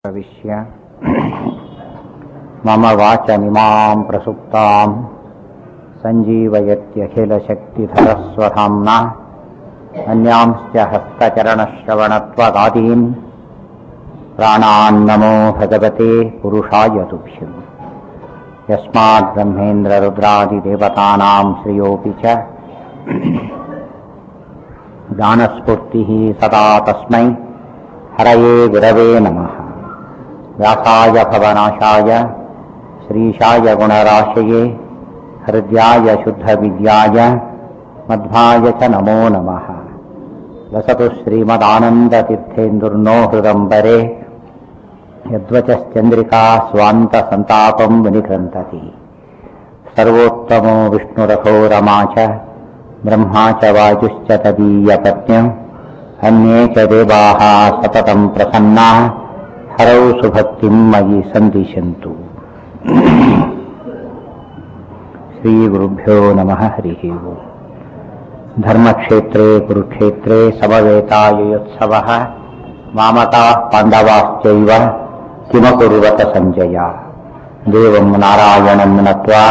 प्रविश्य मम वाचमिमां प्रसुप्तां सञ्जीवयत्यखिलशक्तिधरस्वधाम्ना अन्यांश्च हस्तचरणश्रवणत्वगादीन् प्राणान्नमो भगवते पुरुषाय तुभ्यम् यस्मात् ब्रह्मेन्द्ररुद्रादिदेवतानां श्रियोऽपि च ज्ञानस्फूर्तिः सदा तस्मै हरये गुरवे नमः व्यासाय भवनाशाय श्रीशाय गुणराशये हृद्याय शुद्धविद्याय मध्वाय च नमो नमः लसतु श्रीमदानन्दतीर्थेन्दुर्नो हृदम्बरे यद्वचश्चन्द्रिका स्वान्तसन्तापं विनिकृन्तति सर्वोत्तमो विष्णुरथो रमा च ब्रह्मा च वायुश्च तदीयपत्न्यम् अन्ये च देवाः सततं प्रसन्नाः हरौ सुभक्तिं मयि सन्दिशन्तु श्रीगुरुभ्यो नमः हरिः ओम् धर्मक्षेत्रे कुरुक्षेत्रे समवेतायुयोत्सवः मामकाः पाण्डवाश्चैव किमकुर्वत सञ्जय देवं नारायणं नत्वा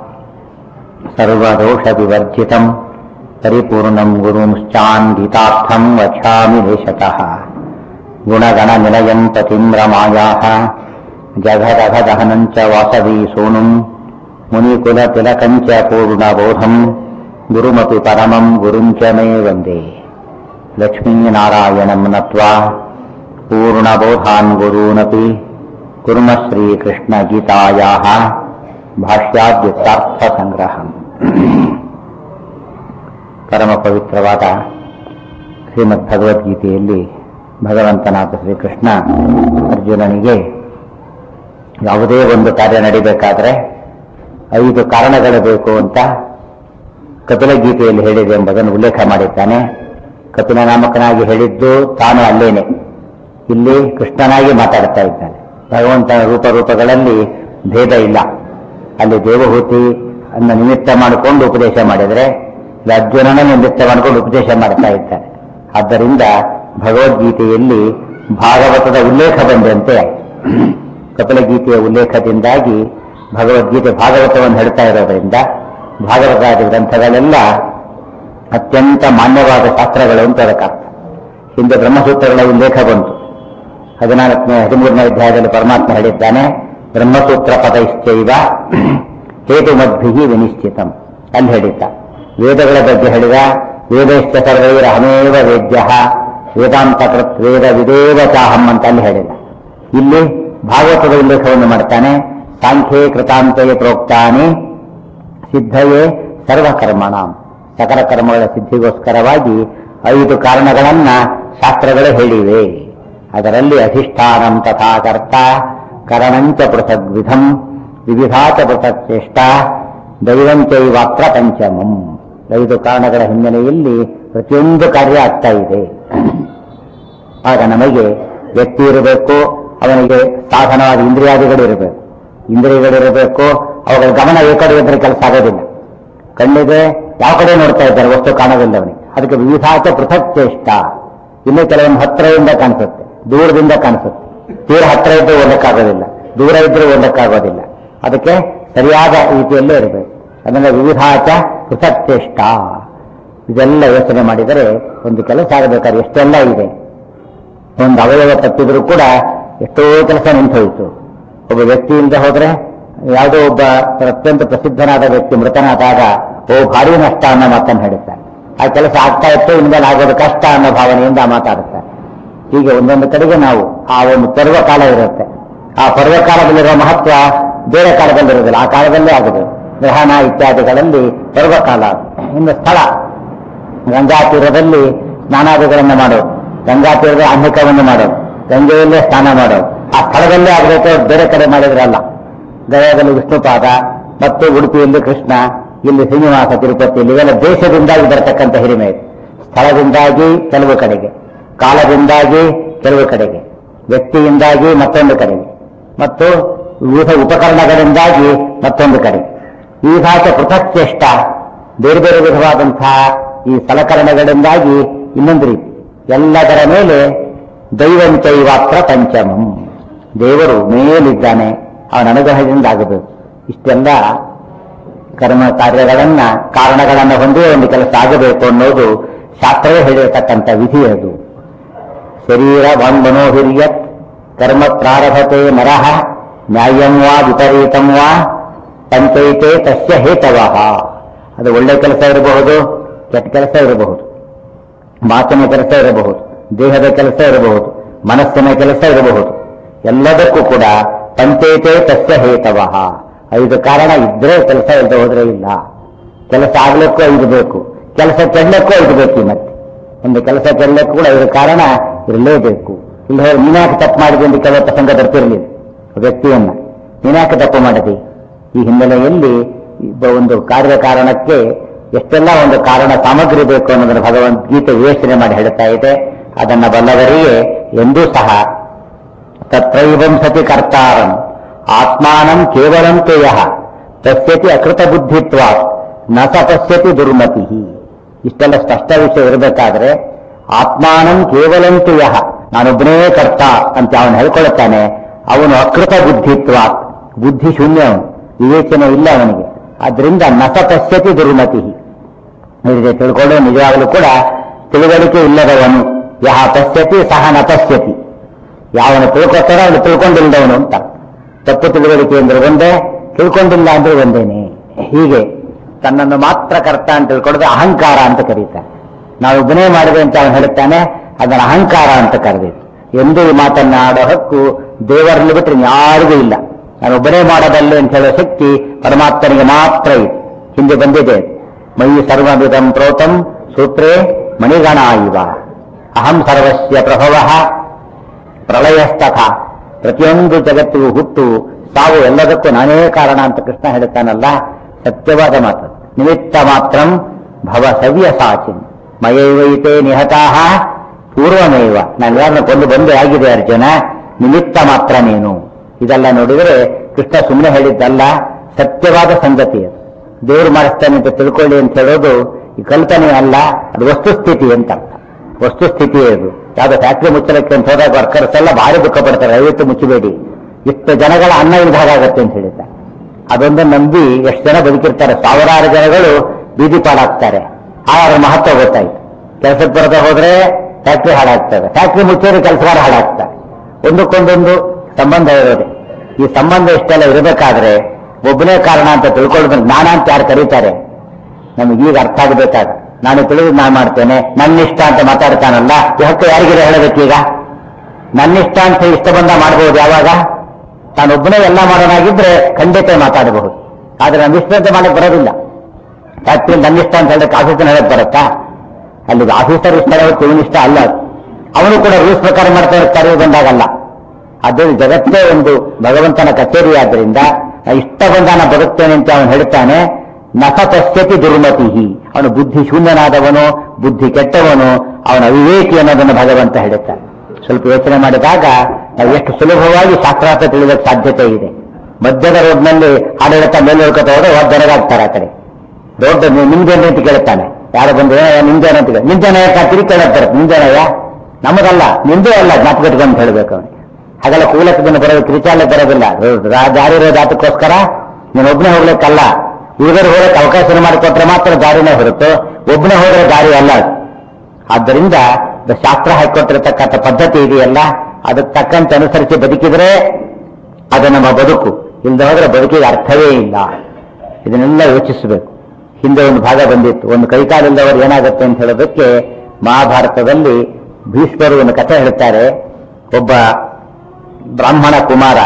सर्वदोषविवर्जितं परिपूर्णं गुरुंश्चान्दितार्थं वक्ष्यामि देशतः गुणगणनिलयं पतिं रमायाः जगदघदहनं च वासवी सूनुं मुनिकुलतिलकं च पूर्णबोधं गुरुमपि परमं गुरुं च मे वन्दे लक्ष्मीनारायणं नत्वा पूर्णबोधान् गुरूनपि कुर्मः श्रीकृष्णगीतायाः ಭಾಷ್ಯಾದ್ಯುಕ್ತಾರ್ಥಸಂಗ್ರಹಂ ಪರಮ ಪವಿತ್ರವಾದ ಶ್ರೀಮದ್ ಭಗವದ್ಗೀತೆಯಲ್ಲಿ ಭಗವಂತನಾದ ಶ್ರೀಕೃಷ್ಣ ಅರ್ಜುನನಿಗೆ ಯಾವುದೇ ಒಂದು ಕಾರ್ಯ ನಡಿಬೇಕಾದ್ರೆ ಐದು ಕಾರಣಗಳು ಬೇಕು ಅಂತ ಕಪಿಲ ಗೀತೆಯಲ್ಲಿ ಹೇಳಿದೆ ಎಂಬುದನ್ನು ಉಲ್ಲೇಖ ಮಾಡಿದ್ದಾನೆ ಕಪಿಲ ನಾಮಕನಾಗಿ ಹೇಳಿದ್ದು ತಾನು ಅಲ್ಲೇನೆ ಇಲ್ಲಿ ಕೃಷ್ಣನಾಗಿ ಮಾತಾಡ್ತಾ ಇದ್ದಾನೆ ಭಗವಂತನ ರೂಪಗಳಲ್ಲಿ ಭೇದ ಇಲ್ಲ ಅಲ್ಲಿ ದೇವಹೂತಿ ಅನ್ನ ನಿಮಿತ್ತ ಮಾಡಿಕೊಂಡು ಉಪದೇಶ ಮಾಡಿದರೆ ಇಲ್ಲಿ ಅರ್ಜುನನ ನಿಮಿತ್ತ ಮಾಡಿಕೊಂಡು ಉಪದೇಶ ಮಾಡ್ತಾ ಇದ್ದಾರೆ ಆದ್ದರಿಂದ ಭಗವದ್ಗೀತೆಯಲ್ಲಿ ಭಾಗವತದ ಉಲ್ಲೇಖ ಬಂದಂತೆ ಕಪಿಲ ಗೀತೆಯ ಉಲ್ಲೇಖದಿಂದಾಗಿ ಭಗವದ್ಗೀತೆ ಭಾಗವತವನ್ನು ಹೇಳ್ತಾ ಇರೋದ್ರಿಂದ ಭಾಗವತಾದಿ ಗ್ರಂಥಗಳೆಲ್ಲ ಅತ್ಯಂತ ಮಾನ್ಯವಾದ ಶಾಸ್ತ್ರಗಳು ಅಂತ ಅದಕ್ಕರ್ಥ ಹಿಂದೆ ಬ್ರಹ್ಮಸೂತ್ರಗಳ ಉಲ್ಲೇಖ ಬಂತು ಹದಿನಾಲ್ಕನೇ ಹದಿಮೂರನೇ ಅಧ್ಯಾಯದಲ್ಲಿ ಪರಮಾತ್ಮ ಹೇಳಿದ್ದಾನೆ ಬ್ರಹ್ಮಸೂತ್ರ ಪದೈಶ್ಚೈವ ಹೇತುಮದ್ಭಿ ವಿನಿಶ್ಚಿತಂ ಅಲ್ಲಿ ಹೇಳಿದ್ದ ವೇದಗಳ ಬಗ್ಗೆ ಹೇಳಿದ ವೇದಶ್ಚ ಸರ್ವೈರ ಹಮೇವ ವೇದ್ಯ ವೇದಾಂತ ಕೃತ್ ವೇದ ವಿದೇವ ಚಾಹಂ ಅಂತ ಅಲ್ಲಿ ಹೇಳಿದ ಇಲ್ಲಿ ಭಾಗವತದ ಉಲ್ಲೇಖವನ್ನು ಮಾಡ್ತಾನೆ ಸಾಂಖ್ಯೇ ಕೃತಾಂತೆಯ ಪ್ರೋಕ್ತಾನೆ ಸಿದ್ಧಯೇ ಸರ್ವಕರ್ಮಣಾಂ ಸಕಲ ಕರ್ಮಗಳ ಸಿದ್ಧಿಗೋಸ್ಕರವಾಗಿ ಐದು ಕಾರಣಗಳನ್ನ ಶಾಸ್ತ್ರಗಳು ಹೇಳಿವೆ ಅದರಲ್ಲಿ ಅಧಿಷ್ಠಾನಂ ತಥಾ ಕರ್ತ ಕರಣಂಚ ಪೃಥಗ್ವಿಧಂ ವಿವಿಧಾಚ ಪೃಥಕ್ ಚೇಷ್ಟ ದೈವಂಚೈವಾತ್ರ ಪಂಚಮಂ ಐದು ಕಾರಣಗಳ ಹಿನ್ನೆಲೆಯಲ್ಲಿ ಪ್ರತಿಯೊಂದು ಕಾರ್ಯ ಆಗ್ತಾ ಇದೆ ಆಗ ನಮಗೆ ವ್ಯಕ್ತಿ ಇರಬೇಕು ಅವನಿಗೆ ಸಾಧನವಾದ ಇಂದ್ರಿಯಾದಿಗಳು ಇರಬೇಕು ಇಂದ್ರಿಯಗಳಿರಬೇಕು ಅವುಗಳ ಗಮನ ಈ ಕಡೆ ಇದ್ರೆ ಕೆಲಸ ಆಗೋದಿಲ್ಲ ಕಣ್ಣಿಗೆ ಯಾವ ಕಡೆ ನೋಡ್ತಾ ಇದ್ದಾರೆ ವಸ್ತು ಕಾಣೋದಿಲ್ಲ ಅವನಿಗೆ ಅದಕ್ಕೆ ವಿವಿಧಾಚ ಪೃಥಕ್ ಚೇಷ್ಟ ಇನ್ನು ಕೆಲವೊಂದು ಹತ್ತಿರದಿಂದ ಕಾಣಿಸುತ್ತೆ ದೂರದಿಂದ ಕಾಣಿಸುತ್ತೆ ತೀರ ಹತ್ತಿರ ಇದ್ರೂ ಓದಕ್ಕಾಗೋದಿಲ್ಲ ದೂರ ಇದ್ರೂ ಓದಕ್ಕಾಗೋದಿಲ್ಲ ಅದಕ್ಕೆ ಸರಿಯಾದ ರೀತಿಯಲ್ಲೇ ಇರಬೇಕು ಅದನ್ನ ವಿವಿಧಾಚ ಪೃಥಕ್ ಚೇಷ್ಟ ಇದೆಲ್ಲ ಯೋಚನೆ ಮಾಡಿದರೆ ಒಂದು ಕೆಲಸ ಆಗಬೇಕಾದ್ರೆ ಎಷ್ಟೆಲ್ಲ ಇದೆ ಒಂದು ಅವಯವ ತಪ್ಪಿದ್ರೂ ಕೂಡ ಎಷ್ಟೋ ಕೆಲಸ ನಿಂತು ಹೋಯಿತು ಒಬ್ಬ ವ್ಯಕ್ತಿಯಿಂದ ಹೋದ್ರೆ ಯಾವುದೋ ಒಬ್ಬ ಅತ್ಯಂತ ಪ್ರಸಿದ್ಧನಾದ ವ್ಯಕ್ತಿ ಮೃತನಾದಾಗ ಓ ಭಾರಿ ನಷ್ಟ ಅನ್ನೋ ಮಾತನ್ನು ಹೇಳುತ್ತಾರೆ ಆ ಕೆಲಸ ಆಗ್ತಾ ಇತ್ತು ಇನ್ಮೇಲೆ ಆಗೋದು ಕಷ್ಟ ಅನ್ನೋ ಭಾವನೆಯಿಂದ ಮಾತಾಡುತ್ತಾರೆ ಹೀಗೆ ಒಂದೊಂದು ಕಡೆಗೆ ನಾವು ಆ ಒಂದು ಪರ್ವಕಾಲ ಇರುತ್ತೆ ಆ ಪರ್ವಕಾಲದಲ್ಲಿರುವ ಮಹತ್ವ ಬೇರೆ ಕಾಲದಲ್ಲಿರೋದಿಲ್ಲ ಆ ಕಾಲದಲ್ಲೇ ಆಗುದು ಗ್ರಹಣ ಇತ್ಯಾದಿಗಳಲ್ಲಿ ಪರ್ವಕಾಲ ಇನ್ನು ಸ್ಥಳ ಗಂಗಾ ತೀರದಲ್ಲಿ ಸ್ನಾನಾದಿಗಳನ್ನು ಮಾಡೋದು ಗಂಗಾ ತೀರದ ಅಹ್ನಿಕವನ್ನು ಮಾಡೋದು ಗಂಗೆಯಲ್ಲೇ ಸ್ನಾನ ಮಾಡೋದು ಆ ಸ್ಥಳದಲ್ಲೇ ಆಗಬೇಕು ಬೇರೆ ಕಡೆ ಮಾಡಿದ್ರಲ್ಲ ಗಯಾದಲ್ಲಿ ವಿಷ್ಣುಪಾದ ಮತ್ತು ಉಡುಪಿಯಲ್ಲಿ ಕೃಷ್ಣ ಇಲ್ಲಿ ಶ್ರೀನಿವಾಸ ತಿರುಪತಿಯಲ್ಲಿ ಇವೆಲ್ಲ ದೇಶದಿಂದಾಗಿ ಬರತಕ್ಕಂಥ ಹಿರಿಮೆ ಇದೆ ಸ್ಥಳದಿಂದಾಗಿ ಕೆಲವು ಕಡೆಗೆ ಕಾಲದಿಂದಾಗಿ ಕೆಲವು ಕಡೆಗೆ ವ್ಯಕ್ತಿಯಿಂದಾಗಿ ಮತ್ತೊಂದು ಕಡೆಗೆ ಮತ್ತು ವಿವಿಧ ಉಪಕರಣಗಳಿಂದಾಗಿ ಮತ್ತೊಂದು ಕಡೆ ಈ ಭಾಷೆ ಪೃಥಕ್ ಚೇಷ್ಟ ಬೇರೆ ಬೇರೆ ವಿಧವಾದಂತಹ ಈ ದೇವರು ಮೇಲಿದ್ದಾನೆ ಅವನ ಅನುಗ್ರಹದಿಂದ ಆಗಬೇಕು ಇಷ್ಟೆಲ್ಲ ಕರ್ಮ ಕಾರ್ಯಗಳನ್ನ ಕಾರಣಗಳನ್ನ ಹೊಂದಿ ಒಂದು ಕೆಲಸ ಆಗಬೇಕು ಅನ್ನೋದು ಶಾಸ್ತ್ರವೇ ಹೇಳಿರತಕ್ಕಂಥ ವಿಧಿ ಅದು ಶರೀರ ಮನೋಹಿರ್ಯತ್ ಕರ್ಮ ಪ್ರಾರಭತೆ ನರಹ ನ್ಯಾಯಂ ವಾ ವಿಪರೀತಂ ವಾ ಪಂಚೈತೆ ತಸ್ಯ ಹೇತವಃ ಅದು ಒಳ್ಳೆ ಕೆಲಸ ಇರಬಹುದು ಕೆಟ್ಟ ಕೆಲಸ ಇರಬಹುದು ಮಾತಿನ ಕೆಲಸ ಇರಬಹುದು ದೇಹದ ಕೆಲಸ ಇರಬಹುದು ಮನಸ್ಸಿನ ಕೆಲಸ ಇರಬಹುದು ಎಲ್ಲದಕ್ಕೂ ಕೂಡ ಪಂಚೈತೆ ತಸ್ಯ ಹೇತವಃ ಐದು ಕಾರಣ ಇದ್ರೆ ಕೆಲಸ ಇಲ್ಲದೆ ಹೋದ್ರೆ ಇಲ್ಲ ಕೆಲಸ ಆಗ್ಲಿಕ್ಕೂ ಐದು ಬೇಕು ಕೆಲಸ ಕೆಡ್ಲಕ್ಕೂ ಐದು ಬೇಕು ಈ ಮತ್ತೆ ಒಂದು ಕೆಲಸ ಕೆಡ್ಲಕ್ಕೂ ಕೂಡ ಐದು ಕಾರಣ ಇರಲೇಬೇಕು ಇಲ್ಲ ಹೋದ್ರೆ ನೀನ್ಯಾಕೆ ತಪ್ಪು ಮಾಡಿದೆ ಅಂತ ಕೆಲವು ಪ್ರಸಂಗ ಬರ್ತಿರಲಿಲ್ಲ ವ್ಯಕ್ತಿಯನ್ನ ನೀನ್ಯಾಕೆ ತಪ್ಪು ಮಾಡಿದಿ ಈ ಹಿನ್ನೆಲೆಯಲ್ಲಿ ಇಬ್ಬ ಒಂದು ಕಾರ್ಯಕಾರಣಕ್ಕೆ ಎಷ್ಟೆಲ್ಲ ಒಂದು ಕಾರಣ ಸಾಮಗ್ರಿ ಬೇಕು ಅನ್ನೋದನ್ನು ಭಗವದ್ಗೀತೆ ವಿವೇಚನೆ ಮಾಡಿ ಹೇಳ್ತಾ ಇದೆ ಅದನ್ನ ಬಲ್ಲವರಿಗೆ ಎಂದೂ ಸಹ ತತ್ರೈವಂ ಸತಿ ಕರ್ತಾರಂ ಆತ್ಮಾನಂ ಕೇವಲಂ ತು ಯಃ ಪಶ್ಯತಿ ಅಕೃತ ಬುದ್ಧಿತ್ವ ನ ಸ ಪಶ್ಯತಿ ದುರ್ಮತಿ ಇಷ್ಟೆಲ್ಲ ಸ್ಪಷ್ಟ ವಿಷಯ ಇರಬೇಕಾದ್ರೆ ಆತ್ಮಾನಂ ಕೇವಲಂ ತು ಯಃ ನಾನೊಬ್ಬನೇ ಕರ್ತ ಅಂತ ಅವನು ಹೇಳ್ಕೊಳ್ಳುತ್ತಾನೆ ಅವನು ಅಕೃತ ಬುದ್ಧಿತ್ವ ಬುದ್ಧಿ ಶೂನ್ಯ ಅವನು ವಿವೇಚನೆ ಇಲ್ಲ ಅವನಿಗೆ ಆದ್ರಿಂದ ನ ಸ ಪಶ್ಯತಿ ದುರ್ಮತಿ ಹೀಗೆ ತಿಳ್ಕೊಂಡು ನಿಜವಾಗಲೂ ಕೂಡ ತಿಳುವಳಿಕೆ ಇಲ್ಲದವನು ಯಹ ಪಶ್ಯತಿ ಸಹ ನ ಪಶ್ಯತಿ ಯಾವನು ತಿಳ್ಕೊತಾರೋ ಅವನು ತಿಳ್ಕೊಂಡಿಲ್ಲದವನು ಅಂತ ತಪ್ಪು ತಿಳುವಳಿಕೆ ಅಂದ್ರೆ ಒಂದೇ ತಿಳ್ಕೊಂಡಿಲ್ಲ ಅಂದ್ರೆ ಒಂದೇನೆ ಹೀಗೆ ತನ್ನನ್ನು ಮಾತ್ರ ಕರ್ತ ಅಂತ ತಿಳ್ಕೊಳ್ಳೋದು ಅಹಂಕಾರ ಅಂತ ಕರೀತಾರೆ ನಾವು ಒಬ್ಬನೇ ಮಾಡಿದೆ ಅಂತ ಅವನು ಹೇಳುತ್ತಾನೆ ಅದನ್ನ ಅಹಂಕಾರ ಅಂತ ಕರೆದಿತ್ತು ಎಂದು ಈ ಮಾತನ್ನ ಆಡೋ ಹಕ್ಕು ದೇವರಲ್ಲಿ ಬಿಟ್ಟರೆ ಯಾರಿಗೂ ಇಲ್ಲ ನಾನು ಒಬ್ಬನೇ ಮಾಡಬಲ್ಲೆ ಅಂತ ಹೇಳೋ ಶಕ್ತಿ ಪರಮಾತ್ಮನಿಗೆ ಮಾತ್ರ ಇದೆ ಹಿಂದೆ ಬಂದಿದೆ ಮಯಿ ಸರ್ವವಿಧಂ ಪ್ರೋತಂ ಸೂತ್ರೇ ಮಣಿಗಣ ಇವ ಅಹಂ ಸರ್ವಸ್ಯ ಪ್ರಭವ ಪ್ರಳಯಸ್ತಥ ಪ್ರತಿಯೊಂದು ಜಗತ್ತಿಗೂ ಹುಟ್ಟು ಸಾವು ಎಲ್ಲದಕ್ಕೂ ನಾನೇ ಕಾರಣ ಅಂತ ಕೃಷ್ಣ ಹೇಳುತ್ತಾನಲ್ಲ ಸತ್ಯವಾದ ಮಾತು ನಿಮಿತ್ತ ಮಾತ್ರಂ ಭವ ಸವ್ಯ ಸಾಚಿನ್ ಮಯೈವೈತೆ ನಿಹತಾಹ ಪೂರ್ವಮೇವ ನಾನು ಯಾರನ್ನ ಕೊಂದು ಬಂದೇ ಆಗಿದೆ ಅರ್ಜುನ ನಿಮಿತ್ತ ಮಾತ್ರ ನೀನು ಇದೆಲ್ಲ ನೋಡಿದರೆ ಕೃಷ್ಣ ಸುಮ್ಮನೆ ಹೇಳಿದ್ದಲ್ಲ ಸತ್ಯವಾದ ಸಂಗತಿ ಅದು ದೇವರು ಮಾಡಿಸ್ತಾನೆ ಅಂತ ತಿಳ್ಕೊಳ್ಳಿ ಅಂತ ಹೇಳೋದು ಈ ಕಲ್ಪನೆ ಅಲ್ಲ ಅದು ವಸ್ತುಸ್ಥಿತಿ ಅಂತ ಅರ್ಥ ವಸ್ತುಸ್ಥಿತಿ ಅದು ಯಾವ್ದೋ ಫ್ಯಾಕ್ಟ್ರಿ ಮುಚ್ಚಲಕ್ಕೆ ಅಂತ ಹೋದಾಗ ವರ್ಕರ್ಸ್ ಎಲ್ಲ ಭಾರಿ ದುಃಖ ಪಡ್ತಾರೆ ದಯವಿಟ್ಟು ಮುಚ್ಚಬೇಡಿ ಇಷ್ಟು ಜನಗಳ ಅನ್ನ ಇಲ್ದಾಗ ಆಗತ್ತೆ ಅಂತ ಹೇಳಿದ್ದಾರೆ ಅದೊಂದು ನಂಬಿ ಎಷ್ಟು ಜನ ಬದುಕಿರ್ತಾರೆ ಸಾವಿರಾರು ಜನಗಳು ಬೀದಿ ಪಾಲಾಗ್ತಾರೆ ಆ ಅದರ ಮಹತ್ವ ಗೊತ್ತಾಯ್ತು ಕೆಲಸಕ್ಕೆ ಬರದೆ ಹೋದ್ರೆ ಫ್ಯಾಕ್ಟ್ರಿ ಹಾಳಾಗ್ತದೆ ಫ್ಯಾಕ್ಟ್ರಿ ಮುಚ್ಚಿದ್ರೆ ಕೆಲಸಗಾರ ಹಾಳಾಗ್ತಾರೆ ಒಂದಕ್ಕೊಂದೊಂದು ಸಂಬಂಧ ಇರೋದೆ ಈ ಸಂಬಂಧ ಇಷ್ಟೆಲ್ಲ ಇರಬೇಕಾದ್ರೆ ಒಬ್ಬನೇ ಕಾರಣ ಅಂತ ತಿಳ್ಕೊಳ್ಳೋದು ನಾನ ಅಂತ ಯಾರು ಕರೀತಾರೆ ನಮಗೆ ಈಗ ಅರ್ಥ ಆಗಬೇಕಾಗ ನಾನು ತಿಳಿದು ನಾನು ಮಾಡ್ತೇನೆ ನನ್ನ ಇಷ್ಟ ಅಂತ ಮಾತಾಡ್ತಾನಲ್ಲ ಈ ಹಕ್ಕು ಯಾರಿಗಿದೆ ಹೇಳಬೇಕೀಗ ನನ್ನ ಇಷ್ಟ ಅಂತ ಇಷ್ಟ ಬಂದ ಮಾಡಬಹುದು ಯಾವಾಗ ತಾನೊಬ್ಬನೇ ಎಲ್ಲ ಮಾಡೋನಾಗಿದ್ರೆ ಖಂಡಿತ ಮಾತಾಡಬಹುದು ಆದ್ರೆ ನನ್ನ ಇಷ್ಟ ಅಂತ ಮಾಡಕ್ ಬರೋದಿಲ್ಲ ಫ್ಯಾಕ್ಟ್ರಿ ನನ್ನ ಇಷ್ಟ ಅಂತ ಹೇಳಕ್ಕೆ ಆಫೀಸರ್ ಹೇಳಕ್ ಬರುತ್ತಾ ಅಲ್ಲಿ ಆಫೀಸರ್ ಇಷ್ಟ ಹೇಳೋದು ಇವನ ಇಷ್ಟ ಅಲ್ಲ ಅದು. ಅವನು ಕೂಡ ರೂಲ್ಸ್ ಪ್ರಕಾರ ಮಾಡ್ತಾ ಇರ್ತಾರೆ ಬಂದಾಗಲ್ಲ ಅದು ಜಗತ್ತೇ ಒಂದು ಭಗವಂತನ ಕಚೇರಿ ಆದ್ದರಿಂದ ಇಷ್ಟ ಬಂದಾನ ಬದುಕ್ತೇನೆ ಅಂತ ಅವನು ಹೇಳ್ತಾನೆ ನಸ ಪಶ್ಯತಿ ದುರ್ಮತಿ ಅವನು ಬುದ್ಧಿ ಶೂನ್ಯನಾದವನು ಬುದ್ಧಿ ಕೆಟ್ಟವನು ಅವನ ಅವಿವೇಕಿ ಅನ್ನೋದನ್ನು ಭಗವಂತ ಹೇಳುತ್ತಾನೆ ಸ್ವಲ್ಪ ಯೋಚನೆ ಮಾಡಿದಾಗ ನಾವು ಎಷ್ಟು ಸುಲಭವಾಗಿ ಶಾಸ್ತ್ರಾರ್ಥ ತಿಳಿಯೋದಕ್ಕೆ ಸಾಧ್ಯತೆ ಇದೆ ಮಧ್ಯದ ರೋಡ್ನಲ್ಲಿ ಆಡಳಿತ ಮೇಲೆ ಹೋಗ್ಕೊತ ಹೋದ್ರೆ ಒಬ್ಬ ಬೆರಗಾಗ್ತಾರೆ ಆ ಕಡೆ ರೋಡ್ ನಿಮ್ದೇನೆ ಅಂತ ಕೇಳ್ತಾನೆ ಯಾರು ಬಂದು "ಏ, ನಿಮ್ದೇನೆ ಅಂತ ಕೇಳಿ ನಿಮ್ದೇನೆ ತಿರುಗಿ ಕೇಳಕ್ ಬರುತ್ತೆ ನಿಮ್ದೇನಯ್ಯ ನಮ್ಮದಲ್ಲ ನಿಮ್ದೇ ಅಲ್ಲ ಜ್ಞಾಪಕ ಇಟ್ಕೊಂಡು ಹೇಳ್ಬೇಕು ಅವನಿಗೆ ಹಾಗೆಲ್ಲ ಕೂಲಕ್ಕೆ ದಿನ ಬರೋದು ಕಿರಿಚಾಲಕ್ಕೆ ಬರೋದಿಲ್ಲ ರಾ- ದಾರಿ ಇರೋ ಜಾತಕ್ಕೋಸ್ಕರ ನೀನು ಒಬ್ಬನೇ ಹೋಗ್ಲಿಕ್ಕಲ್ಲ ಇವರು ಹೋಗಕ್ಕೆ ಅವಕಾಶ ಮಾಡಿಕೊಟ್ರೆ ಮಾತ್ರ ದಾರಿನೇ ಹೊರತು ಒಬ್ಬನೇ ಹೋದ್ರೆ ದಾರಿ ಅಲ್ಲ ಅದು. ಆದ್ದರಿಂದ ಇದು ಶಾಸ್ತ್ರ ಹಾಕಿಕೊಟ್ಟಿರತಕ್ಕಂಥ ಪದ್ಧತಿ ಇದೆಯಲ್ಲ ಅದಕ್ಕೆ ತಕ್ಕಂತೆ ಅನುಸರಿಸಿ ಬದುಕಿದ್ರೆ ಅದು ನಮ್ಮ ಬದುಕು ಇಲ್ಲದೆ ಹೋದ್ರೆ ಬದುಕಿಗೆ ಅರ್ಥವೇ ಇಲ್ಲ ಇದನ್ನೆಲ್ಲ ಯೋಚಿಸಬೇಕು ಹಿಂದೆ ಒಂದು ಭಾಗ ಬಂದಿತ್ತು ಒಂದು ಕೈಕಾಲಿಲ್ಲದವರು ಏನಾಗುತ್ತೆ ಅಂತ ಹೇಳೋದಕ್ಕೆ ಮಹಾಭಾರತದಲ್ಲಿ ಭೀಷ್ಮರು ಒಂದು ಕಥೆ ಹೇಳ್ತಾರೆ ಒಬ್ಬ ಬ್ರಾಹ್ಮಣ ಕುಮಾರ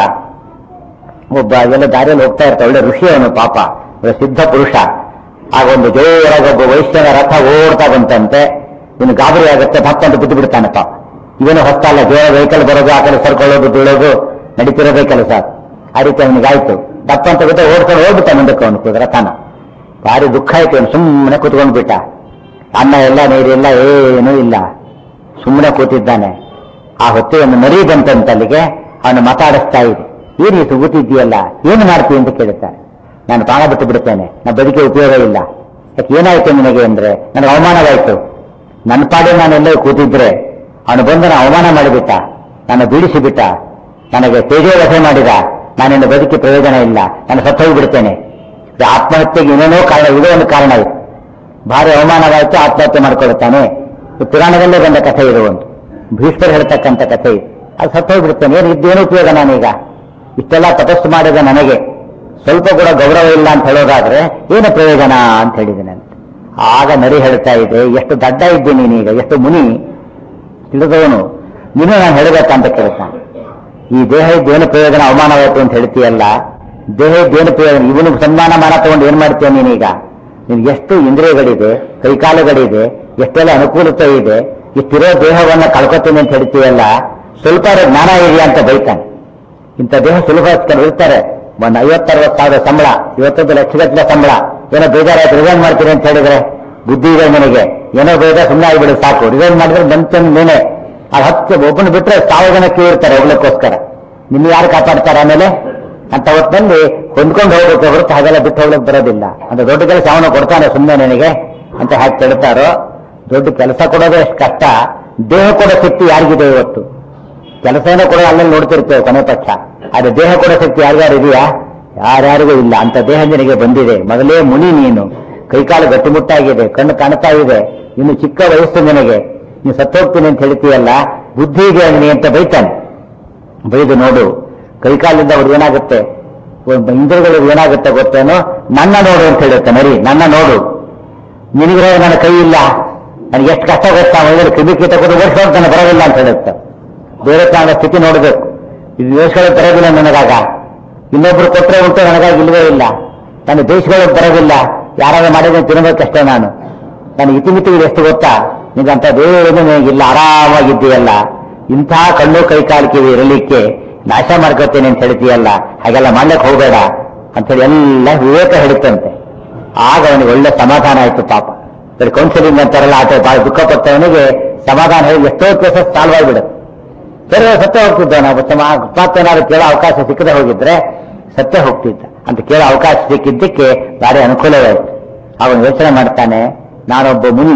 ಒಬ್ಬ ಎಲ್ಲ ದಾರಿಯಲ್ಲಿ ಹೋಗ್ತಾ ಇರ್ತಾರೆ ಒಳ್ಳೆ ಋಷಿ ಅವನು ಪಾಪ ಒಳ್ಳೆ ಸಿದ್ಧ ಪುರುಷ ಆಗ ಒಂದು ಜೋರಾಗಿ ಒಬ್ಬ ವೈಶ್ಯನ ರಥ ಓಡ್ತಾ ಬಂತಂತೆ ಇವನು ಗಾಬರಿ ಆಗುತ್ತೆ ಭಕ್ತ ಅಂತ ಬಿದ್ದು ಬಿಡ್ತಾನೆ ಪಾಪ ಇವನು ಹೊಸ್ತಲ್ಲ ಜೋರ ವೆಹಿಕಲ್ ಬರೋದು ಆ ಕಡೆ ಸರ್ಕೊಳ್ಳೋದು ಬೀಳೋದು ನಡೀತಿರೋದೇ ಕೆಲಸ ಆ ರೀತಿ ಅವನಿಗಾಯ್ತು ದಪ್ಪ ಅಂತ ಬಿಟ್ಟು ಓಡ್ಕೊಂಡು ಹೋಗ್ಬಿಟ್ಟ ಮುಂದಕ್ಕೆ ಅವನು ಕೂಡ ರಥನ ಭಾರಿ ದುಃಖ ಆಯ್ತು ಅವನು ಸುಮ್ಮನೆ ಕೂತ್ಕೊಂಡು ಬಿಟ್ಟ ಅನ್ನ ಎಲ್ಲ ನೀರಿಲ್ಲ ಏನೂ ಇಲ್ಲ ಸುಮ್ಮನೆ ಕೂತಿದ್ದಾನೆ ಆ ಹೊತ್ತಿಗೆ ಒಂದು ಮರಿ ಬಂತಂತ ಅಲ್ಲಿಗೆ ಅವನು ಮಾತಾಡಿಸ್ತಾ ಇದೆ ಏನು ಇದು ಕೂತಿದ್ದೀಯಲ್ಲ ಏನು ಮಾಡ್ತೀವಿ ಅಂತ ಕೇಳುತ್ತಾರೆ ನಾನು ಪ್ರಾಣ ಬಿಟ್ಟು ಬಿಡುತ್ತೇನೆ ನನ್ನ ಬದುಕೆ ಉಪಯೋಗ ಇಲ್ಲ ಯಾಕೆ ಏನಾಯ್ತು ನಿನಗೆ ಅಂದ್ರೆ ನನಗೆ ಅವಮಾನವಾಯ್ತು ನನ್ನ ಪಾಡಿ ನಾನು ಎಲ್ಲೋ ಕೂತಿದ್ರೆ ಅವನು ಬಂದು ನಾನು ಅವಮಾನ ಮಾಡಿಬಿಟ್ಟ ನನ್ನ ಬೀಳಿಸಿಬಿಟ್ಟ ನನಗೆ ತೇಜೋವಧೆ ಮಾಡಿದ ನಾನಿನ್ನು ಬದುಕಿ ಪ್ರಯೋಜನ ಇಲ್ಲ ನಾನು ಸತ್ತೋಗಿ ಬಿಡ್ತೇನೆ ಇದು ಆತ್ಮಹತ್ಯೆಗೆ ಏನೇನೋ ಕಾರಣ ಇದೋ ಒಂದು ಕಾರಣ ಇದೆ ಭಾರಿ ಅವಮಾನವಾಯಿತು ಆತ್ಮಹತ್ಯೆ ಮಾಡ್ಕೊಳ್ಳುತ್ತಾನೆ ಇದು ಪುರಾಣದಲ್ಲೇ ಬಂದ ಕಥೆ ಇದು ಒಂದು ಭೀಷ್ಮರು ಹೇಳ್ತಕ್ಕಂಥ ಕಥೆ ಇದು ಅದು ಸತ್ತೋಗಿ ಬಿಡ್ತೇನೆ ಏನು ಇದ್ದೇನು ಉಪಯೋಗ ನಾನೀಗ ಇಷ್ಟೆಲ್ಲ ತಪಸ್ಸು ಮಾಡಿದ ನನಗೆ ಸ್ವಲ್ಪ ಕೂಡ ಗೌರವ ಇಲ್ಲ ಅಂತ ಹೇಳೋದಾದ್ರೆ ಏನು ಪ್ರಯೋಜನ ಅಂತ ಹೇಳಿದ್ದೇನೆ ಅಂತ ಆಗ ನರಿ ಹೇಳ್ತಾ ಇದೆ ಎಷ್ಟು ದಡ್ಡ ಇದ್ದೀನಿ ನೀನೀಗ ಎಷ್ಟು ಮುನಿ ತಿಳಿದವನು ನೀನು ನಾನು ಹೇಳಬೇಕಂತ ಕೇಳ್ತಾನೆ ಈ ದೇಹ ಇದ್ದೇನು ಪ್ರಯೋಜನ ಅವಮಾನವಾಯಿತು ಅಂತ ಹೇಳ್ತೀಯಲ್ಲ ದೇಹ ಇದ್ದೇನು ಪ್ರಯೋಜನ ಇವನು ಸನ್ಮಾನ ಮಾನ ತಗೊಂಡು ಏನ್ ಮಾಡ್ತೀಯ ನೀನೀಗ ನಿನ್ಗೆ ಎಷ್ಟು ಇಂದ್ರಿಯಗಳಿದೆ ಕೈಕಾಲುಗಳಿದೆ ಎಷ್ಟೆಲ್ಲ ಅನುಕೂಲತೆ ಇದೆ ಇಷ್ಟಿರೋ ದೇಹವನ್ನ ಕಳ್ಕೊತೀನಿ ಅಂತ ಹೇಳ್ತೀಯಲ್ಲ ಸ್ವಲ್ಪ ಜ್ಞಾನ ಇದೆಯಾ ಅಂತ ಬೈತಾನೆ ಇಂಥ ದೇಹ ಸುಲಭ ಕೆಲವು ಇರ್ತಾರೆ ಒಂದು ಐವತ್ತರವತ್ತು ಸಾವಿರ ಸಂಬಳ ಇವತ್ತೊಂದು ಲಕ್ಷಗಟ್ಟಲೆ ಸಂಬಳ ಏನೋ ಬೇಜಾರಾಯ್ತು ರಿಸೈನ್ ಮಾಡ್ತೀನಿ ಅಂತ ಹೇಳಿದ್ರೆ ಬುದ್ಧಿ ಇದೆ ನನಗೆ ಏನೋ ಬೇಗ ಸುಮ್ಮನೆ ಆಗಿಬಿಡು ಸಾಕು ರಿಸೈನ್ ಮಾಡಿದ್ರೆ ಬಂತಂದು ನೀನೆ ಅದು ಹತ್ತು ಒಬ್ಬನ ಬಿಟ್ರೆ ಸಾವಿರ ಜನ ಕ್ಯೂ ಇರ್ತಾರೆ ಹೋಗ್ಲಿಕ್ಕೋಸ್ಕರ ನಿನ್ನ ಯಾರು ಕಾಪಾಡ್ತಾರೆ ಆಮೇಲೆ ಅಂತ ಹೊತ್ತಲ್ಲಿ ಹೊಂದ್ಕೊಂಡು ಹೋಗ್ಬೇಕು ಹೊರತು ಹಾಗೆಲ್ಲ ಬಿಟ್ಟು ಹೋಗ್ಲಿಕ್ಕೆ ಬರೋದಿಲ್ಲ ಅಂತ ದೊಡ್ಡ ಕೆಲಸ ಅವನು ಕೊಡ್ತಾನೆ ಸುಮ್ಮನೆ ನನಗೆ ಅಂತ ಹಾಗೆ ಕೇಳ್ತಾರೋ ದೊಡ್ಡ ಕೆಲಸ ಕೊಡೋದೇ ಅಷ್ಟು ಕಷ್ಟ ದೇಹ ಕೊಡೋ ಶಕ್ತಿ ಯಾರಿಗಿದೆ ಇವತ್ತು ಕೆಲಸನೂ ಕೂಡ ಅಲ್ಲಲ್ಲಿ ನೋಡ್ತಿರ್ತೇವೆ ಕೊನೆ ಪಕ್ಷ ಆದ್ರೆ ದೇಹ ಕೊಡೋ ಶಕ್ತಿ ಯಾರ್ಯಾರು ಇದೆಯಾ ಯಾರ್ಯಾರಿಗೂ ಇಲ್ಲ ಅಂತ ದೇಹ ನಿನಗೆ ಬಂದಿದೆ ಮೊದಲೇ ಮುನಿ ನೀನು ಕೈಕಾಲು ಗಟ್ಟಿಮುಟ್ಟಾಗಿದೆ ಕಣ್ಣು ಕಾಣ್ತಾ ಇದೆ ಇನ್ನು ಚಿಕ್ಕ ವಯಸ್ಸು ನಿನಗೆ ನೀನು ಸತ್ತೋಗ್ತೀನಿ ಅಂತ ಹೇಳ್ತೀಯಲ್ಲ ಬುದ್ಧಿ ಇದೆ ಅಂಗನಿ ಅಂತ ಬೈತಾನೆ ಬೈದು ನೋಡು ಕೈಕಾಲಿಂದ ಅವ್ರಿಗೆ ಏನಾಗುತ್ತೆ ಒಬ್ಬ ಇಂದ್ರಗಳಿಗೆ ಏನಾಗುತ್ತೆ ಗೊತ್ತೇನೋ ನನ್ನ ನೋಡು ಅಂತ ಹೇಳುತ್ತೆ ನರಿ ನನ್ನ ನೋಡು ನಿನಗಿರೋ ನನ್ನ ಕೈ ಇಲ್ಲ ನನಗೆ ಎಷ್ಟು ಕಷ್ಟ ಗೊತ್ತಾ ಒಳ್ಳೆ ಕ್ರಿಮಿ ಕೀಟ ಕೂಡ ಓಡಿಸ್ಕೊಂಡು ನನಗೆ ಬರೋದಿಲ್ಲ ಅಂತ ಹೇಳುತ್ತೆ ಬೇರೆ ಪ್ರಾಣ ಸ್ಥಿತಿ ನೋಡಬೇಕು ಇದು ದೇಶಗಳು ಬರೋದಿಲ್ಲ ನನಗಾಗ ಇನ್ನೊಬ್ರು ಕೊಟ್ಟರೆ ಉಂಟು ನನಗಾಗಿ ಇಲ್ಲವೇ ಇಲ್ಲ ನನ್ನ ದೇಶಗಳು ಬರೋದಿಲ್ಲ ಯಾರಾದ್ರೂ ಮಾಡಿದ್ರೆ ತಿನ್ನಬೇಕಷ್ಟೇ ನಾನು ನನ್ನ ಇತಿಮಿತಿ ಎಷ್ಟು ಗೊತ್ತಾ ನಿಂಗಂಥದ್ದೇನು ನನಗಿಲ್ಲ ಆರಾಮಾಗಿದ್ದೀಯಲ್ಲ ಇಂಥ ಕಣ್ಣು ಕೈ ಕಾಲು ಕಿವಿ ಇರಲಿಕ್ಕೆ ನಾಶ ಮಾಡ್ಕೋತೇನೆ ಅಂತ ಹೇಳ್ತೀಯಲ್ಲ ಹಾಗೆಲ್ಲ ಮಾಡ್ಲಿಕ್ಕೆ ಹೋಗಬೇಡ ಅಂತೇಳಿ ಎಲ್ಲ ವಿವೇಕ ಹೇಳುತ್ತಂತೆ ಆಗ ಅವನಿಗೆ ಒಳ್ಳೆ ಸಮಾಧಾನ ಆಯ್ತು ಪಾಪ ಬರೀ ಕೌನ್ಸಿಲಿಂಗ್ ಅಂತಾರಲ್ಲ ಆತ ಬಹಳ ದುಃಖ ಪಟ್ಟವನಿಗೆ ಸಮಾಧಾನ ಹೇಳಿ ಎಷ್ಟೋ ಕೇಸಸ್ ಸಾಲ್ವ್ ಆಗಿಬಿಡುತ್ತೆ ಬೇರೆ ಸತ್ಯ ಹೋಗ್ತಿದ್ದ ನಾವು ಮತ್ತೇನಾದ್ರು ಕೇಳೋ ಅವಕಾಶ ಸಿಕ್ಕದೆ ಹೋಗಿದ್ರೆ ಸತ್ಯ ಹೋಗ್ತಿದ್ದ ಅಂತ ಕೇಳೋ ಅವಕಾಶ ಸಿಕ್ಕಿದ್ದಕ್ಕೆ ಭಾರಿ ಅನುಕೂಲವಾಯಿತು ಅವನು ಯೋಚನೆ ಮಾಡ್ತಾನೆ ನಾನೊಬ್ಬ ಮುನಿ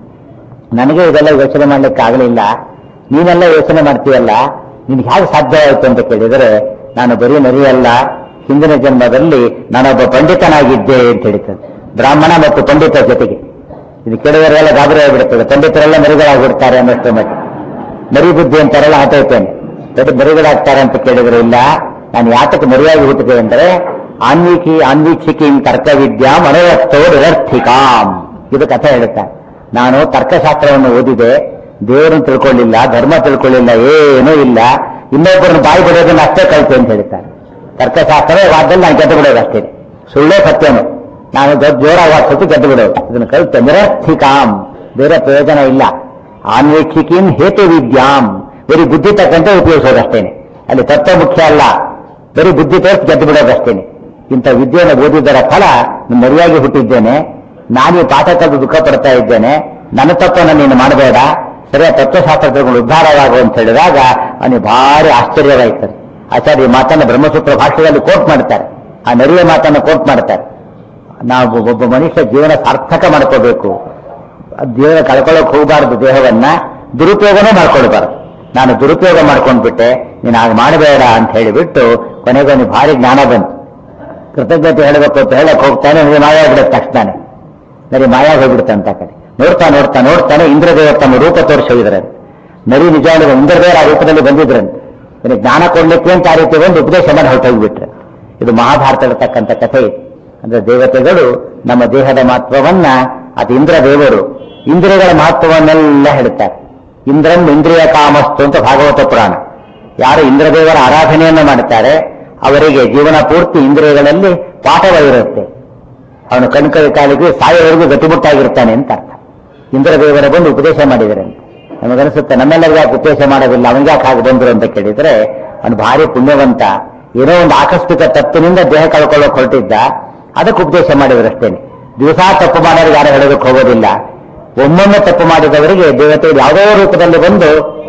ನನಗೆ ಇದೆಲ್ಲ ಯೋಚನೆ ಮಾಡ್ಲಿಕ್ಕೆ ಆಗಲಿಲ್ಲ ನೀನೆಲ್ಲ ಯೋಚನೆ ಮಾಡ್ತೀಯಲ್ಲ ನಿನ್ಗೆ ಹೇಗೆ ಸಾಧ್ಯ ಆಯಿತು ಅಂತ ಕೇಳಿದರೆ ನಾನು ಬರೀ ನರಿಯಲ್ಲ ಹಿಂದಿನ ಜನ್ಮದಲ್ಲಿ ನಾನೊಬ್ಬ ಪಂಡಿತನಾಗಿದ್ದೆ ಅಂತ ಹೇಳ್ತದೆ ಬ್ರಾಹ್ಮಣ ಮತ್ತು ಪಂಡಿತ ಜೊತೆಗೆ ಇದು ಕೇಳಿದವರೆಲ್ಲ ಗಾಬರಿ ಆಗಿಬಿಡುತ್ತದೆ ಪಂಡಿತರೆಲ್ಲ ಮರಿಗಳಾಗ್ಬಿಡ್ತಾರೆ ಅನ್ನೋಷ್ಟು ಮಟ್ಟಿಗೆ ಮರಿ ಬುದ್ಧಿ ಅಂತಾರಲ್ಲ ಆತೈತೇನೆ ದೊಡ್ಡ ಮರಿಗಳಾಗ್ತಾರೆ ಅಂತ ಕೇಳಿದ್ರೆ ಇಲ್ಲ ನಾನು ಯಾತಕ್ಕೆ ಮರಿಯಾಗಿ ಹುಟ್ಟಿದೆ ಅಂದರೆ ಆನ್ವೀಕಿ ಆನ್ವೀಕ್ಷಿಕೀಂ ತರ್ಕವಿದ್ಯಾಂ ಅನವಸ್ತೋ ನಿರರ್ಥಿಕಾಂ ಇದು ಕಥೆ ಹೇಳುತ್ತಾರೆ ನಾನು ತರ್ಕಶಾಸ್ತ್ರವನ್ನು ಓದಿದೆ ದೇವರನ್ನು ತಿಳ್ಕೊಳ್ಳಿಲ್ಲ ಧರ್ಮ ತಿಳ್ಕೊಳ್ಳಿಲ್ಲ ಏನೂ ಇಲ್ಲ ಇನ್ನೊಬ್ಬರನ್ನು ಬಾಯಿ ಬಿಡೋದನ್ನ ಅಷ್ಟೇ ಕಲಿತೆ ಅಂತ ಹೇಳ್ತಾರೆ ತರ್ಕಶಾಸ್ತ್ರವೇ ವಾದದಲ್ಲಿ ನಾನು ಗೆದ್ದು ಬಿಡೋದು ಅಷ್ಟೇ ಸುಳ್ಳೇ ಸತ್ಯನು ನಾನು ದೊಡ್ಡ ಜೋರಾಗಿ ವಾದಿಸೋದು ಗೆದ್ದು ಬಿಡೋದು ಇದನ್ನು ಕಲಿತೆ ನಿರರ್ಥಿಕಾಂ ಬೇರೆ ಪ್ರಯೋಜನ ಇಲ್ಲ ಆನ್ವೇಕ್ಷಿಕೀಂ ಹೇತು ವಿದ್ಯಾಂ ಬರೀ ಬುದ್ಧಿ ತಕ್ಕಂತೆ ಉಪಯೋಗಿಸೋದಷ್ಟೇನೆ ಅಲ್ಲಿ ತತ್ವ ಮುಖ್ಯ ಅಲ್ಲ ಬರೀ ಬುದ್ಧಿ ತೋರಿಸಿ ಗೆದ್ದು ಬಿಡೋದಷ್ಟೇನೆ ಇಂಥ ವಿದ್ಯೆಯನ್ನು ಓದಿದ್ದರ ಫಲ ನಾನು ಮರಿಯಾಗಿ ಹುಟ್ಟಿದ್ದೇನೆ ನಾನು ಈ ಪಾಠ ಕಲಿತು ದುಃಖ ಪಡ್ತಾ ಇದ್ದೇನೆ ನನ್ನ ತಪ್ಪನ್ನು ನೀನು ಮಾಡಬೇಡ ಸರಿಯಾದ ತತ್ವಶಾಸ್ತ್ರಗಳು ಉದ್ಧಾರವಾಗು ಅಂತ ಹೇಳಿದಾಗ ಅವನಿಗೆ ಭಾರಿ ಆಶ್ಚರ್ಯವಾಯ್ತದೆ ಆಚಾರ್ಯ ಈ ಮಾತನ್ನು ಬ್ರಹ್ಮಸೂತ್ರ ಭಾಷೆಯಲ್ಲಿ ಕೋಟ್ ಮಾಡ್ತಾರೆ ಆ ನರಿಯ ಮಾತನ್ನು ಕೋಟ್ ಮಾಡ್ತಾರೆ ನಾವು ಒಬ್ಬ ಮನುಷ್ಯ ಜೀವನ ಸಾರ್ಥಕ ಮಾಡ್ಕೋಬೇಕು ಜೀವನ ಕಳ್ಕೊಳ್ಳೋಕೆ ಹೋಗಬಾರದು ದೇಹವನ್ನ ದುರುಪಯೋಗನೇ ಮಾಡ್ಕೊಳ್ಬಾರ್ದು ನಾನು ದುರುಪಯೋಗ ಮಾಡ್ಕೊಂಡ್ಬಿಟ್ಟೆ ನೀನು ಹಾಗೆ ಮಾಡಬೇಡ ಅಂತ ಹೇಳಿಬಿಟ್ಟು ಕೊನೆಗೆ ಅವನಿಗೆ ಭಾರಿ ಜ್ಞಾನ ಬಂತು ಕೃತಜ್ಞತೆ ಹೇಳಬೇಕು ಅಂತ ಹೇಳಕ್ ಹೋಗ್ತಾನೆ ನನಗೆ ಮಾಯ ಆಗ್ಬಿಡುತ್ತೆ ತಕ್ಷಣ ನರಿ ಮಾಯ ಹೋಗ್ಬಿಡುತ್ತೆ ಅಂತ ಕಡೆ ನೋಡ್ತಾ ನೋಡ್ತಾ ನೋಡ್ತಾನೆ ಇಂದ್ರದೇವ ತಮ್ಮ ರೂಪ ತೋರಿಸಿ ಹೋಗಿದ್ರಂತೆ ನರಿ ನಿಜವಾಗ್ಲೂ ಇಂದ್ರದೇವರ ಆ ರೂಪದಲ್ಲಿ ಬಂದಿದ್ರಂತೆ ನನಗೆ ಜ್ಞಾನ ಕೊಡ್ಲಿಕ್ಕೆ ಅಂತ ಆ ರೀತಿ ಒಂದು ಉಪದೇಶ ಮಾಡಿ ಹೊರಟೋಗ್ಬಿಟ್ರೆ ಇದು ಮಹಾಭಾರತ ಇರತಕ್ಕಂಥ ಕಥೆ ಇದು ಅಂದ್ರೆ ದೇವತೆಗಳು ನಮ್ಮ ದೇಹದ ಮಹತ್ವವನ್ನ ಅದು ಇಂದ್ರ ದೇವರು ಇಂದ್ರಿಯಗಳ ಮಹತ್ವವನ್ನೆಲ್ಲ ಹೇಳುತ್ತಾರೆ ಇಂದ್ರನ್ ಇಂದ್ರಿಯ ಕಾಮಸ್ತು ಅಂತ ಭಾಗವತ ಪುರಾಣ ಯಾರು ಇಂದ್ರದೇವರ ಆರಾಧನೆಯನ್ನು ಮಾಡುತ್ತಾರೆ ಅವರಿಗೆ ಜೀವನ ಪೂರ್ತಿ ಇಂದ್ರಿಯಗಳಲ್ಲಿ ಪಾಠವಾಗಿರುತ್ತೆ ಅವನು ಕಣ್ಕೈ ಕಾಲಿಗೆ ಸಾಯೋವರೆಗೂ ಗಟ್ಟಿಮುಟ್ಟಾಗಿರ್ತಾನೆ ಅಂತ ಅರ್ಥ ಇಂದ್ರದೇವರ ಬಂದು ಉಪದೇಶ ಮಾಡಿದರೆ ನಮಗನಿಸುತ್ತೆ ನಮ್ಮೆಲ್ಲರಿಗೂ ಯಾಕೆ ಉಪದೇಶ ಮಾಡೋದಿಲ್ಲ ಅವನಿಗೆ ಯಾಕೆ ಹಾಗೆ ಬಂದರು ಅಂತ ಕೇಳಿದ್ರೆ ಅವನು ಭಾರಿ ಪುಣ್ಯವಂತ ಏನೋ ಒಂದು ಆಕಸ್ಮಿಕ ತಪ್ಪಿನಿಂದ ದೇಹ ಕಳ್ಕೊಳ್ಳೋಕೆ ಹೊರಟಿದ್ದ ಅದಕ್ಕೆ ಉಪದೇಶ ಮಾಡಿದ್ರಷ್ಟೇನೆ ದಿವಸ ತಪ್ಪು ಮಾಡೋರಿಗೆ ಯಾರು ಹೇಳೋದಕ್ಕೆ ಹೋಗೋದಿಲ್ಲ ಒಮ್ಮೊಮ್ಮೆ ತಪ್ಪು ಮಾಡಿದವರಿಗೆ ದೇವತೆಗಳು ಯಾವುದೋ ರೂಪದಲ್ಲಿ ಬಂದು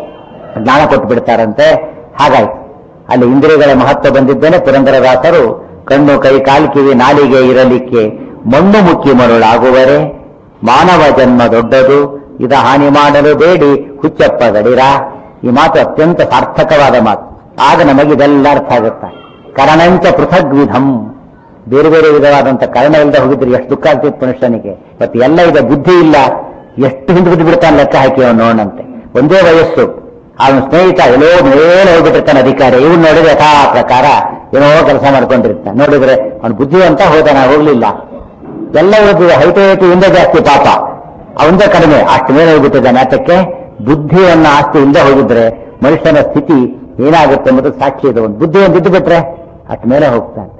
ಜ್ಞಾನ ಕೊಟ್ಟು ಬಿಡ್ತಾರಂತೆ ಹಾಗಾಯ್ತು ಅಲ್ಲಿ ಇಂದ್ರಿಯಗಳ ಮಹತ್ವ ಬಂದಿದ್ದೇನೆ ಪುರಂದರದಾಸರು ಕಣ್ಣು ಕೈ ಕಾಲು ಕಿವಿ ನಾಲಿಗೆ ಇರಲಿಕ್ಕೆ ಮಣ್ಣು ಮುಕ್ಕಿ ಮರುಳಾಗುವರೆ ಮಾನವ ಜನ್ಮ ದೊಡ್ಡದು ಇದ ಹಾನಿ ಮಾಡಲು ಬೇಡಿ ಹುಚ್ಚಪ್ಪ ಗಡಿರ ಈ ಮಾತು ಅತ್ಯಂತ ಸಾರ್ಥಕವಾದ ಮಾತು ಆಗ ನಮಗೆ ಇದೆಲ್ಲ ಅರ್ಥ ಆಗುತ್ತೆ ಕರಣಂಚ ಪೃಥಗ್ ವಿಧಂ ಬೇರೆ ಬೇರೆ ವಿಧವಾದಂತ ಕಾರಣ ಇಲ್ಲದೆ ಹೋಗಿದ್ರೆ ಎಷ್ಟು ದುಃಖ ಆಗ್ತಿತ್ತು ಮನುಷ್ಯನಿಗೆ ಮತ್ತೆ ಎಲ್ಲ ಇದೆ ಬುದ್ಧಿ ಇಲ್ಲ ಎಷ್ಟು ಹಿಂದೆ ಬಿದ್ದು ಬಿಡ್ತಾನೆ ಲೆಕ್ಕ ಹಾಕಿ ಅವನು ನೋಡಂತೆ ಒಂದೇ ವಯಸ್ಸು ಅವನ ಸ್ನೇಹಿತ ಎಲ್ಲೋ ಮೇಲೆ ಹೋಗ್ಬಿಟ್ಟಿರ್ತಾನೆ ಅಧಿಕಾರಿ ಇವ್ನು ನೋಡಿದ್ರೆ ಯಥಾ ಪ್ರಕಾರ ಏನೋ ಕೆಲಸ ಮಾಡ್ಕೊಂಡಿರ್ತಾನೆ ನೋಡಿದ್ರೆ ಅವನು ಬುದ್ಧಿವಂತ ಹೋದಾನ ಹೋಗ್ಲಿಲ್ಲ ಎಲ್ಲ ಓದಿದೆ ಹೈಟ್ ಹೈಟ್ ಹಿಂದೆ ಜಾಸ್ತಿ ಪಾಪ ಅವಂದೇ ಕಡಿಮೆ ಅಷ್ಟು ಮೇಲೆ ಹೋಗ್ಬಿಟ್ಟಿದ್ದಾನೆ ಯಾತಕ್ಕೆ ಬುದ್ಧಿಯನ್ನ ಆಸ್ತಿ ಇಲ್ಲದೆ ಹೋಗಿದ್ರೆ ಮನುಷ್ಯನ ಸ್ಥಿತಿ ಏನಾಗುತ್ತೆ ಎಂಬುದು ಸಾಕ್ಷಿ ಇದೆ ಒಂದು ಬುದ್ಧಿಯನ್ನು ಬಿದ್ದು ಬಿಟ್ರೆ ಅಷ್ಟು ಮೇಲೆ ಹೋಗ್ತಾನೆ